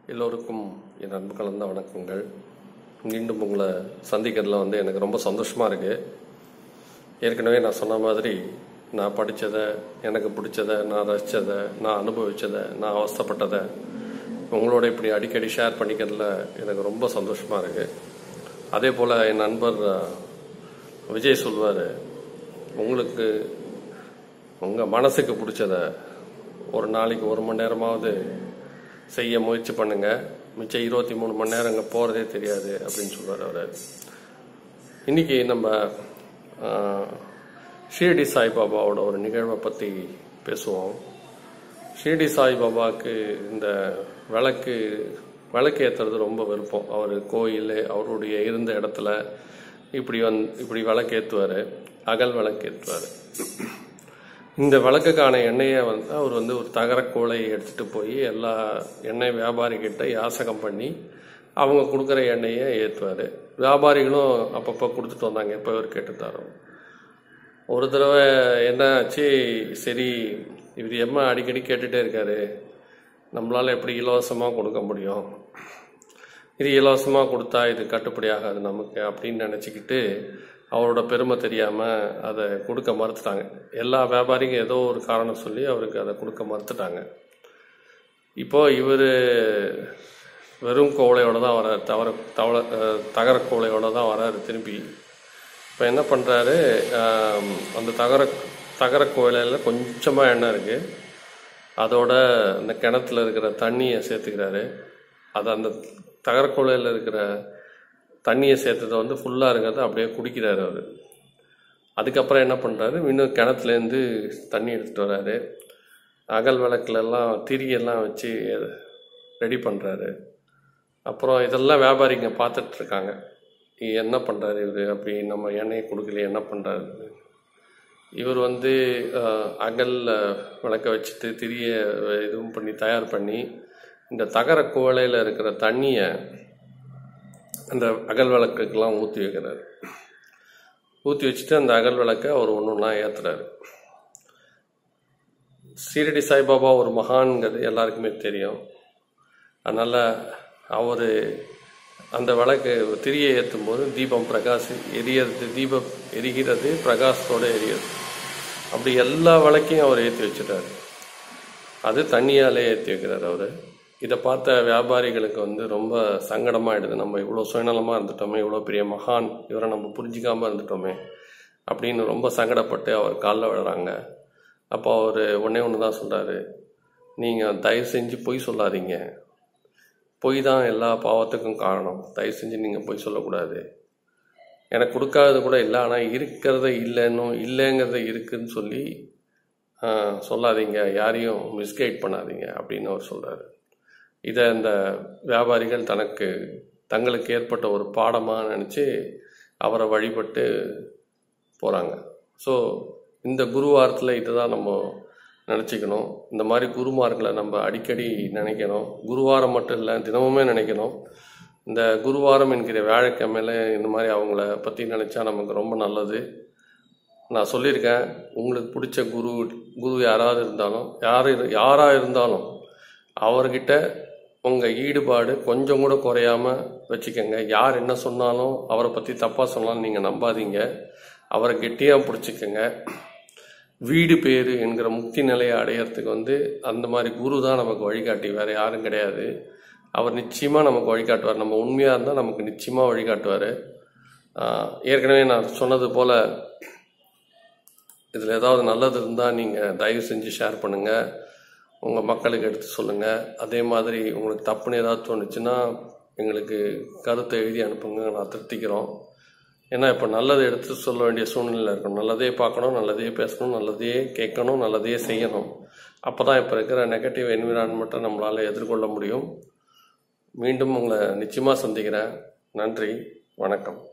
எல்லோருக்கும் என் அன்பு கலந்த வணக்கங்கள் மீண்டும் உங்களை சந்திக்கிறதுல வந்து எனக்கு ரொம்ப சந்தோஷமாக இருக்குது ஏற்கனவே நான் சொன்ன மாதிரி நான் படித்ததை எனக்கு பிடிச்சதை நான் ரசித்ததை நான் அனுபவித்ததை நான் அவஸ்தைப்பட்டதை உங்களோட இப்படி அடிக்கடி ஷேர் பண்ணிக்கிறதுல எனக்கு ரொம்ப சந்தோஷமாக இருக்குது அதே போல் என் நண்பர் அஹ், விஜய் சொல்வார் உங்களுக்கு உங்கள் மனசுக்கு பிடிச்சத ஒரு நாளைக்கு ஒரு மணி நேரமாவது செய்ய முயற்சி பண்ணுங்க மிச்சம் இருபத்தி மூணு மணி நேரம் அங்கே போகிறதே தெரியாது அப்படின்னு சொல்வார் அவர் இன்னைக்கு நம்ம ஆஹ், ஷீரடி சாய்பாபாவோட ஒரு நிகழ்வை பற்றி பேசுவோம் ஷீரடி சாய்பாபாவுக்கு இந்த விளக்கு விளக்கு ஏற்றுறது ரொம்ப விருப்பம் அவர் கோயில் அவருடைய இருந்த இடத்துல இப்படி வந் இப்படி விளக்கு ஏற்றுவார் அகல் விளக்கு ஏற்றுவார் இந்த விளக்குக்கான எண்ணெயை வந்து அவர் வந்து ஒரு தகர கூலையை எடுத்துட்டு போய் எல்லா எண்ணெய் வியாபாரிகிட்ட யாசகம் பண்ணி அவங்க கொடுக்குற எண்ணெயை ஏற்றுவார் வியாபாரிகளும் அப்பப்போ கொடுத்துட்டு வந்தாங்க எப்போ இவர் கேட்டுத்தாரோ ஒரு தடவை என்ன ஆச்சு சரி இவர் எம்மா அடிக்கடி கேட்டுட்டே இருக்காரு நம்மளால எப்படி இலவசமாக கொடுக்க முடியும் இது இலவசமாக கொடுத்தா இது கட்டுப்படி ஆகாது நமக்கு அப்படின்னு நினச்சிக்கிட்டு அவரோட பெருமை தெரியாமல் அதை கொடுக்க மறுத்துட்டாங்க எல்லா வியாபாரிங்க ஏதோ ஒரு காரணம் சொல்லி அவருக்கு அதை கொடுக்க மறுத்துட்டாங்க இப்போ இவர் வெறும் கோவலையோட தான் வராரு தவற தவள அஹ், தகர கோவலையோட தான் வராரு திரும்பி இப்போ என்ன பண்ணுறாரு அந்த தகர தகர கோயிலில் கொஞ்சமாக எண்ணெய் இருக்குது அதோட அந்த கிணத்துல இருக்கிற தண்ணியை சேர்த்துக்கிறாரு அது அந்த தகர கோயிலில் இருக்கிற தண்ணியை சேர்த்ததை வந்து ஃபுல்லாக இருக்கிறத அப்படியே குடிக்கிறாரு அவர் அதுக்கப்புறம் என்ன பண்ணுறாரு இன்னும் கிணத்துலேருந்து தண்ணி எடுத்துகிட்டு வராரு அகல் விளக்குலெல்லாம் திரியெல்லாம் வச்சு ரெடி பண்ணுறாரு அப்புறம் இதெல்லாம் வியாபாரிங்க பார்த்துட்டு இருக்காங்க என்ன பண்ணுறாரு இவர் அப்படி நம்ம எண்ணெயை கொடுக்கல என்ன பண்ணுறாரு இவர் வந்து அஹ், அகல் அஹ், விளக்க வச்சுட்டு திரிய அஹ், இதுவும் பண்ணி தயார் பண்ணி இந்த தகர குவளையில் இருக்கிற தண்ணியை அந்த அகல் விளக்குக்கெல்லாம் ஊற்றி வைக்கிறாரு ஊற்றி வச்சுட்டு அந்த அகல் விளக்கை அவர் ஒன்று ஒன்றா ஏற்றுறாரு சீரடி சாய்பாபா ஒரு மகான்கிறது எல்லாருக்குமே தெரியும் அதனால் அவர் அந்த விளக்கு திரியை ஏற்றும் போது தீபம் பிரகாசி எரியறது தீபம் எரிகிறது பிரகாசத்தோடு எரியுது அப்படி எல்லா விளக்கையும் அவர் ஏற்றி வச்சுட்டாரு அது தண்ணியாலே ஏற்றி வைக்கிறார் அவர் இதை பார்த்த வியாபாரிகளுக்கு வந்து ரொம்ப சங்கடமாயிடுது நம்ம இவ்வளோ சுயநலமாக இருந்துட்டோமே இவ்வளோ பெரிய மகான் இவரை நம்ம புரிஞ்சிக்காமல் இருந்துட்டோமே அப்படின்னு ரொம்ப சங்கடப்பட்டு அவர் காலில் விழுறாங்க அப்போ அவர் ஒன்றே ஒன்று தான் சொல்கிறாரு நீங்கள் தயவு செஞ்சு பொய் சொல்லாதீங்க பொய் தான் எல்லா பாவத்துக்கும் காரணம் தயவு செஞ்சு நீங்கள் பொய் சொல்லக்கூடாது எனக்கு கொடுக்காதது கூட இல்லை ஆனால் இருக்கிறத இல்லைன்னும் இல்லைங்கிறத இருக்குன்னு சொல்லி ஆஹ், சொல்லாதீங்க யாரையும் மிஸ்கைட் பண்ணாதீங்க அப்படின்னு அவர் சொல்கிறாரு இதை இந்த வியாபாரிகள் தனக்கு தங்களுக்கு ஏற்பட்ட ஒரு பாடமாக நினச்சி அவரை வழிபட்டு போகிறாங்க ஸோ இந்த குருவாரத்தில் இதுதான் நம்ம நினச்சிக்கணும் இந்த மாதிரி குருமார்களை நம்ம அடிக்கடி நினைக்கணும் குருவாரம் மட்டும் இல்லை தினமுமே நினைக்கணும் இந்த குருவாரம் என்கிற வியாழக்கிழமையில இந்த மாதிரி அவங்கள பற்றி நினச்சா நமக்கு ரொம்ப நல்லது நான் சொல்லியிருக்கேன் உங்களுக்கு பிடிச்ச குரு குரு யாராவது இருந்தாலும் யார் இரு- யாராக இருந்தாலும் அவர்கிட்ட உங்கள் ஈடுபாடு கொஞ்சம் கூட குறையாம வச்சுக்கோங்க யார் என்ன சொன்னாலும் அவரை பற்றி தப்பாக சொன்னாலும் நீங்கள் நம்பாதீங்க அவரை கெட்டியாக பிடிச்சிக்கங்க வீடு பேரு என்கிற முக்தி நிலையை அடையறதுக்கு வந்து அந்த மாதிரி குரு தான் நமக்கு வழிகாட்டி வேற யாரும் கிடையாது அவர் நிச்சயமாக நமக்கு வழிகாட்டுவார் நம்ம உண்மையாக இருந்தால் நமக்கு நிச்சயமாக வழிகாட்டுவார் ஏற்கனவே நான் சொன்னது போல் இதில் ஏதாவது நல்லது இருந்தால் நீங்கள் தயவு செஞ்சு ஷேர் பண்ணுங்கள் உங்கள் மக்களுக்கு எடுத்து சொல்லுங்கள் அதே மாதிரி உங்களுக்கு தப்புன்னு ஏதாவது தோணுச்சுன்னா எங்களுக்கு கருத்தை எழுதி அனுப்புங்க நான் திருத்திக்கிறோம் ஏன்னா இப்போ நல்லதை எடுத்து சொல்ல வேண்டிய சூழ்நிலை இருக்கணும் நல்லதே பார்க்கணும் நல்லதே பேசணும் நல்லதே கேட்கணும் நல்லதே செய்யணும் அப்போ தான் இப்போ இருக்கிற நெகட்டிவ் என்விரான்மெண்ட்டை நம்மளால் எதிர்கொள்ள முடியும் மீண்டும் உங்களை நிச்சயமாக சந்திக்கிறேன் நன்றி வணக்கம்